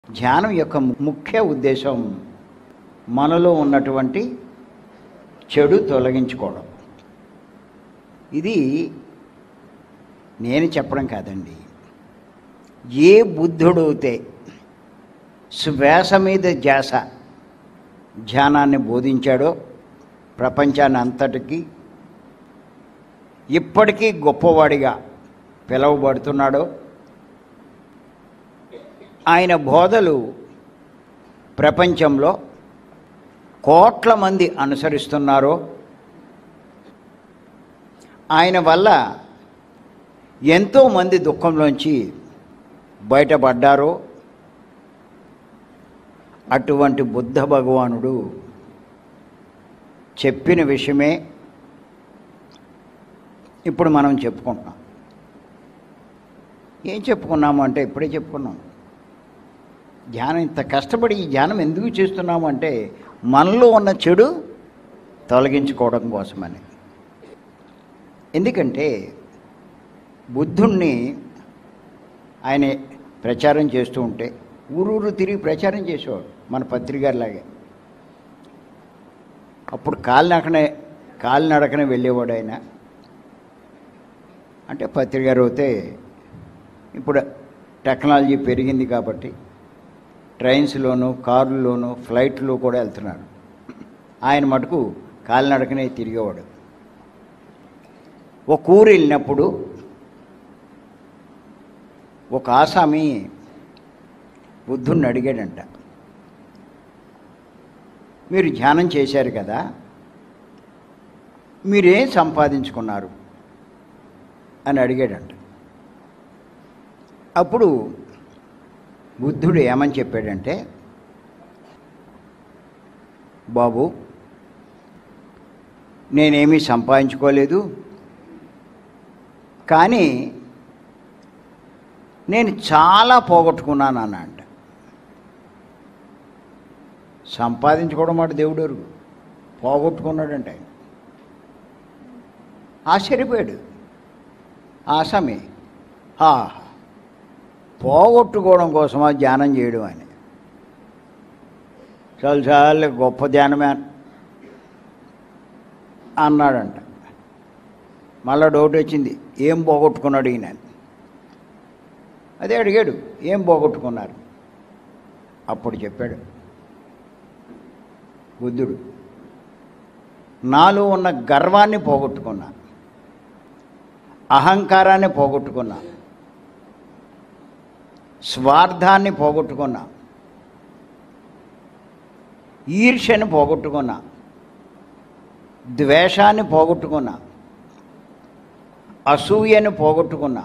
ధ్యానం యొక్క ముఖ్య ఉద్దేశం మనలో ఉన్నటువంటి చెడు తొలగించుకోవడం ఇది నేను చెప్పడం కాదండి ఏ బుద్ధుడైతే శ్వాస మీద ధ్యాస ధ్యానాన్ని బోధించాడో ప్రపంచాన్ని అంతటికీ ఇప్పటికీ గొప్పవాడిగా పిలువబడుతున్నాడో ఆయన బోధలు ప్రపంచంలో కోట్ల మంది అనుసరిస్తున్నారో ఆయన వల్ల ఎంతోమంది దుఃఖంలోంచి బయటపడ్డారో అటువంటి బుద్ధ భగవానుడు చెప్పిన విషయమే ఇప్పుడు మనం చెప్పుకుంటున్నాం ఏం చెప్పుకున్నాము అంటే ఇప్పుడే చెప్పుకున్నాం ధ్యానం ఇంత కష్టపడి ఈ ధ్యానం ఎందుకు చేస్తున్నాము అంటే మనలో ఉన్న చెడు తొలగించుకోవడం కోసమని ఎందుకంటే బుద్ధుణ్ణి ఆయన ప్రచారం చేస్తూ ఉంటే ఊరూరు తిరిగి ప్రచారం చేసేవాడు మన పత్రికలాగే అప్పుడు కాలినడకనే కాలినడకనే వెళ్ళేవాడు ఆయన అంటే పత్రికారు అయితే ఇప్పుడు టెక్నాలజీ పెరిగింది కాబట్టి ట్రైన్స్లోను కార్లలోను ఫ్లైట్లో కూడా వెళ్తున్నారు ఆయన మటుకు కాలినడకనే తిరిగేవాడు ఒక ఊరు వెళ్ళినప్పుడు ఒక ఆసామి బుద్ధుణ్ణి అడిగాడంట మీరు ధ్యానం చేశారు కదా మీరేం సంపాదించుకున్నారు అని అడిగాడంట అప్పుడు బుద్ధుడు ఏమని చెప్పాడంటే బాబు నేనేమీ సంపాదించుకోలేదు కానీ నేను చాలా పోగొట్టుకున్నాను అన్న అంట సంపాదించుకోవడం మాట దేవుడు ఎరుగు పోగొట్టుకున్నాడంట ఆయన ఆశ్చర్యపోయాడు ఆసామి హా పోగొట్టుకోవడం కోసమా ధ్యానం చేయడం అని చాలు చాలు గొప్ప ధ్యానమే అన్నాడంట మళ్ళా డౌట్ వచ్చింది ఏం పోగొట్టుకున్నాడు ఈయన అని. అదే అడిగాడు ఏం పోగొట్టుకున్నారు అప్పుడు చెప్పాడు బుద్ధుడు నాలో ఉన్న గర్వాన్ని పోగొట్టుకున్నా అహంకారాన్ని పోగొట్టుకున్నా స్వార్థాన్ని పోగొట్టుకున్నా ఈర్ష్యని పోగొట్టుకున్నా ద్వేషాన్ని పోగొట్టుకున్నా అసూయను పోగొట్టుకున్నా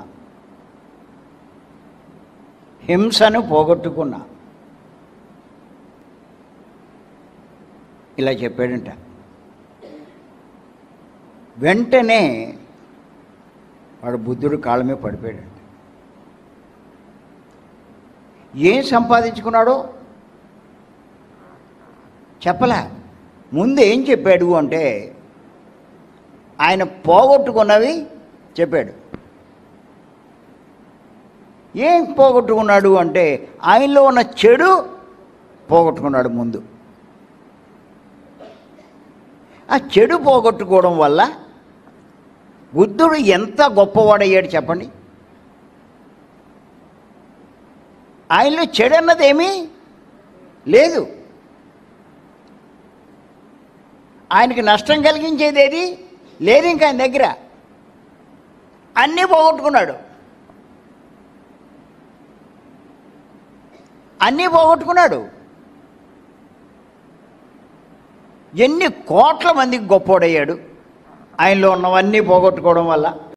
హింసను పోగొట్టుకున్నా ఇలా చెప్పాడంట వెంటనే వాడు బుద్ధుడు కాళ్ళ మీద పడిపోయాడంట ఏం సంపాదించుకున్నాడో చెప్పలే ముందు ఏం చెప్పాడు అంటే ఆయన పోగొట్టుకున్నవి చెప్పాడు ఏం పోగొట్టుకున్నాడు అంటే ఆయనలో ఉన్న చెడు పోగొట్టుకున్నాడు ముందు ఆ చెడు పోగొట్టుకోవడం వల్ల బుద్ధుడు ఎంత గొప్పవాడయ్యాడు చెప్పండి ఆయనలో చెడు అన్నది ఏమీ లేదు ఆయనకి నష్టం కలిగించేది ఏది లేదు ఇంకా ఆయన దగ్గర అన్నీ పోగొట్టుకున్నాడు అన్నీ పోగొట్టుకున్నాడు ఎన్ని కోట్ల మందికి గొప్పోడయ్యాడు ఆయనలో ఉన్నవన్నీ పోగొట్టుకోవడం వల్ల